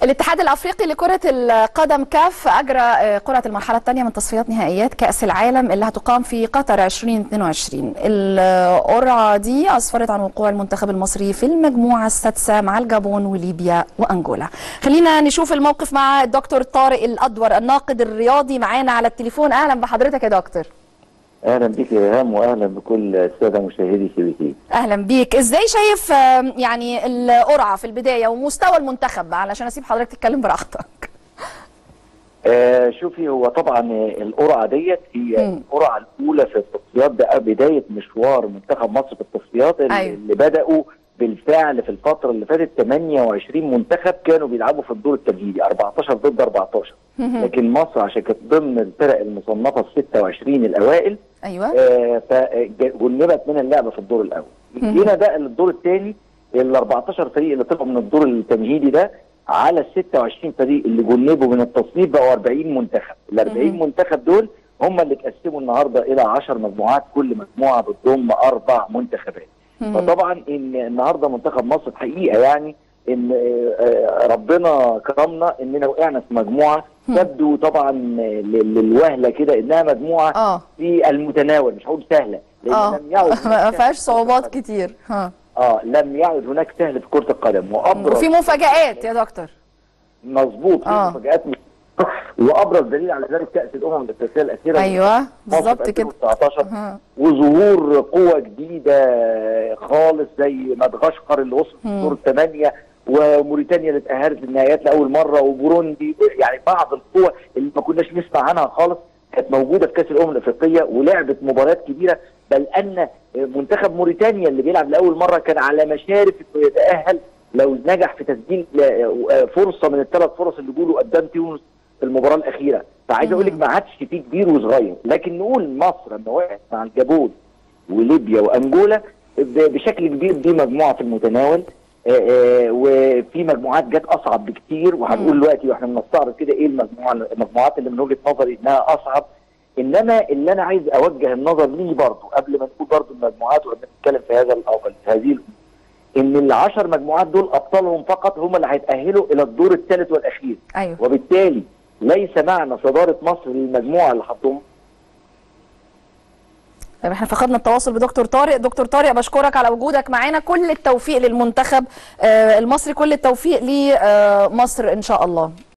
الاتحاد الافريقي لكره القدم كاف اجرى قرعه المرحله الثانيه من تصفيات نهائيات كاس العالم اللي هتقام في قطر 2022 القرعه دي اسفرت عن وقوع المنتخب المصري في المجموعه السادسه مع الجابون وليبيا وانجولا خلينا نشوف الموقف مع الدكتور طارق الادور الناقد الرياضي معانا على التليفون اهلا بحضرتك يا دكتور اهلا بك يا ريهام واهلا بكل الساده مشاهدي سي بي تي اهلا بيك ازاي شايف يعني القرعه في البدايه ومستوى المنتخب علشان اسيب حضرتك تتكلم براحتك آه شوفي هو طبعا القرعه ديت هي مم. القرعه الاولى في التصفيات ده بدايه مشوار منتخب مصر في التصفيات اللي, أيوة. اللي بداوا بالفعل في الفتره اللي فاتت 28 منتخب كانوا بيلعبوا في الدور التمهيدي 14 ضد 14 لكن مصر عشان كانت ضمن الفرق المصنفه ال 26 الاوائل ايوه آه، فجنبت من اللعبه في الدور الاول جينا بقى الدور الثاني ال 14 فريق اللي طلعوا من الدور التمهيدي ده على ال 26 فريق اللي جنبوا من التصنيف بقوا 40 منتخب ال 40 منتخب دول هم اللي اتقسموا النهارده الى 10 مجموعات كل مجموعه بتضم اربع منتخبات فطبعا ان النهارده منتخب مصر حقيقه يعني ان آه، آه، ربنا كرمنا اننا وقعنا في مجموعه تبدو طبعا لل- للوهله كده انها مجموعه اه في المتناول مش هقول سهله لان اه لم يعد ما فيهاش صعوبات كتير ها اه لم يعد هناك سهل في كره القدم وابرز وفي مفاجآت يا دكتور مظبوط في آه. مفاجات م- وابرز دليل على ذلك كاس الامم الافريقيه الاخيره ايوه مصر بالظبط في كده 2019 ها. وظهور قوة جديدة خالص زي مدغشقر اللي وصلت مم. دور الثمانية وموريتانيا اللي اتأهلت للنهائيات لأول مرة وبوروندي يعني بعض القوى اللي ما كناش نسمع عنها خالص كانت موجودة في كأس الأمم الأفريقية ولعبت مباريات كبيرة بل أن منتخب موريتانيا اللي بيلعب لأول مرة كان على مشارف إنه يتأهل لو نجح في تسجيل فرصة من الثلاث فرص اللي جوله قدام تونس في المباراة الأخيرة فعايز أقول لك ما عادش في كبير وصغير لكن نقول مصر لما وقعت مع الجابون وليبيا وانجولا ب- بشكل كبير دي مجموعه في المتناول آه، آه، وفي مجموعات جت اصعب بكتير وهنقول دلوقتي واحنا بنستعرض كده ايه المجموعه المجموعات اللي من وجهه نظري انها اصعب انما اللي انا عايز اوجه النظر ليه برضه قبل ما نقول برضه المجموعات وبنتكلم في هذا الأو- في هذه الأمور، ان العشر مجموعات دول ابطالهم فقط هم اللي هيتاهلوا الى الدور الثالث والاخير ايوه وبالتالي ليس معنى صداره مصر للمجموعه اللي حطهم طيب احنا فقدنا التواصل بدكتور طارق دكتور طارق بشكرك على وجودك معانا كل التوفيق للمنتخب آه، المصري كل التوفيق لمصر ان شاء الله